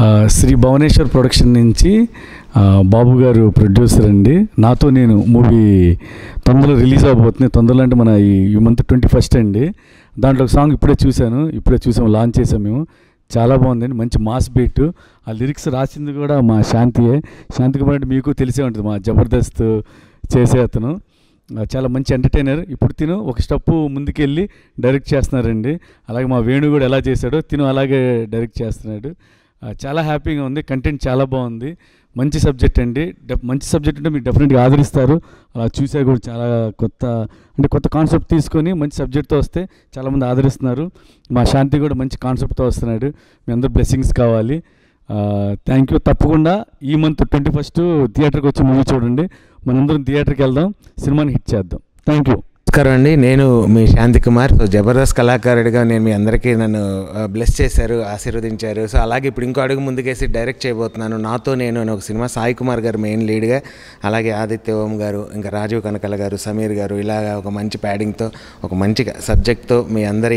ఆ, శ్రీ భువనేశ్వర్ ప్రొడక్షన్ నుంచి ఆ, బాబు గారు ప్రొడ్యూసర్ అండి నాతో నేను మూవీ తొందరలో రిలీజ్ అవబోతుంది తొందరలో అంటే మన ఈ ఈ మంత్ ట్వంటీ ఫస్ట్ అండి దాంట్లో ఒక సాంగ్ ఇప్పుడే చూశాను ఇప్పుడే చూసాము లాంచ్ చేసాము మేము చాలా బాగుందండి మంచి మాస్ బీట్ ఆ లిరిక్స్ రాసింది కూడా మా శాంతియే శాంతి కుమార్ అంటే మీకు తెలిసే ఉంటుంది మా జబర్దస్త్ చేసే అతను ఆ, చాలా మంచి ఎంటర్టైనర్ ఇప్పుడు తిను ఒక స్టెప్ ముందుకెళ్ళి డైరెక్ట్ చేస్తున్నారండి అలాగే మా వేణు కూడా ఎలా చేశాడో తిను అలాగే డైరెక్ట్ చేస్తున్నాడు ఆ, చాలా హ్యాపీగా ఉంది కంటెంట్ చాలా బాగుంది మంచి సబ్జెక్ట్ అండి డెఫ్ మంచి సబ్జెక్ట్ అంటే మీరు డెఫినెట్గా ఆదరిస్తారు అలా చూసా కూడా చాలా కొత్త అంటే కొత్త కాన్సెప్ట్ తీసుకొని మంచి సబ్జెక్ట్తో వస్తే చాలామంది ఆదరిస్తున్నారు మా శాంతి కూడా మంచి కాన్సెప్ట్తో వస్తున్నాడు మీ అందరూ బ్లెస్సింగ్స్ కావాలి థ్యాంక్ యూ తప్పకుండా ఈ మంత్ ట్వంటీ ఫస్ట్ థియేటర్కి వచ్చి మూవీ చూడండి మనందరం థియేటర్కి వెళ్దాం సినిమాని హిట్ చేద్దాం థ్యాంక్ యూ నమస్కారం అండి నేను మీ శాంతి కుమార్ సో జబర్దస్త్ కళాకారుడిగా నేను మీ అందరికీ నన్ను బ్లెస్ చేశారు ఆశీర్వదించారు సో అలాగే ఇప్పుడు ఇంకో అడుగు ముందుకేసి డైరెక్ట్ చేయబోతున్నాను నాతో నేను అనే ఒక సినిమా సాయి కుమార్ గారు మెయిన్ లీడ్గా అలాగే ఆదిత్య ఓం గారు ఇంకా రాజీవ్ కనకల గారు సమీర్ గారు ఇలాగ ఒక మంచి ప్యాడింగ్తో ఒక మంచి సబ్జెక్ట్తో మీ అందరి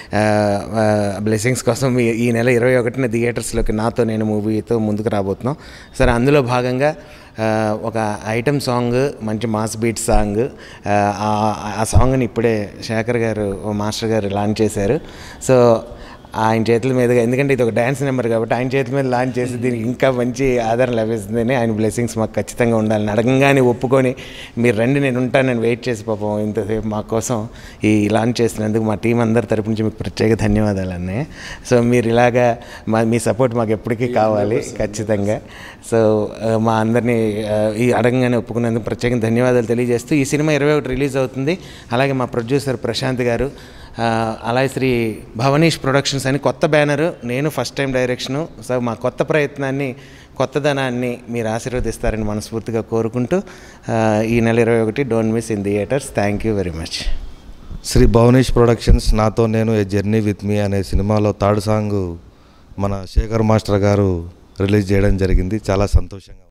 బ్లెస్సింగ్స్ కోసం మీ ఈ నెల ఇరవై ఒకటిన థియేటర్స్లోకి నాతో నేను మూవీతో ముందుకు రాబోతున్నాం సరే అందులో భాగంగా ఆ, ఒక ఐటమ్ సాంగ్ మంచి మాస్ బీట్ సాంగ్ ఆ, ఆ- ఆ సాంగ్ని ఇప్పుడే శేఖర్ గారు ఓ మాస్టర్ గారు లాంచ్ చేశారు సో ఆయన చేతుల మీదుగా ఎందుకంటే ఇది ఒక డ్యాన్స్ నెంబర్ కాబట్టి ఆయన చేతుల మీద లాంచ్ చేసి దీనికి ఇంకా మంచి ఆదరణ లభిస్తుందని ఆయన బ్లెస్సింగ్స్ మాకు ఖచ్చితంగా ఉండాలని అడగంగానే ఒప్పుకొని మీరు రండి నేను ఉంటానని వెయిట్ చేసి పాపం ఇంతసేపు మా కోసం ఈ లాంచ్ చేసినందుకు మా టీం అందరి తరపు నుంచి మీకు ప్రత్యేక ధన్యవాదాలు అన్నయ్య సో మీరు ఇలాగా మా మీ సపోర్ట్ మాకు ఎప్పటికీ కావాలి ఖచ్చితంగా సో ఆ, మా అందరినీ ఆ, ఈ అడగంగానే ఒప్పుకున్నందుకు ప్రత్యేకంగా ధన్యవాదాలు తెలియజేస్తూ ఈ సినిమా ఇరవై ఒకటి రిలీజ్ అవుతుంది అలాగే మా ప్రొడ్యూసర్ ప్రశాంత్ గారు ఆ, అలాగే శ్రీ భవనీష్ ప్రొడక్షన్స్ అని కొత్త బ్యానరు నేను ఫస్ట్ టైం డైరెక్షను సో మా కొత్త ప్రయత్నాన్ని కొత్తదనాన్ని మీరు ఆశీర్వదిస్తారని మనస్ఫూర్తిగా కోరుకుంటూ ఆ, ఈ నెల ఇరవై ఒకటి don't miss in theatres thank you very much Shri Bhuvanesh productions నాతో నేను ఏ జర్నీ విత్ మీ అనే సినిమాలో థర్డ్ సాంగ్ మన శేఖర్ మాస్టర్ గారు రిలీజ్ చేయడం జరిగింది చాలా సంతోషంగా ఉంది.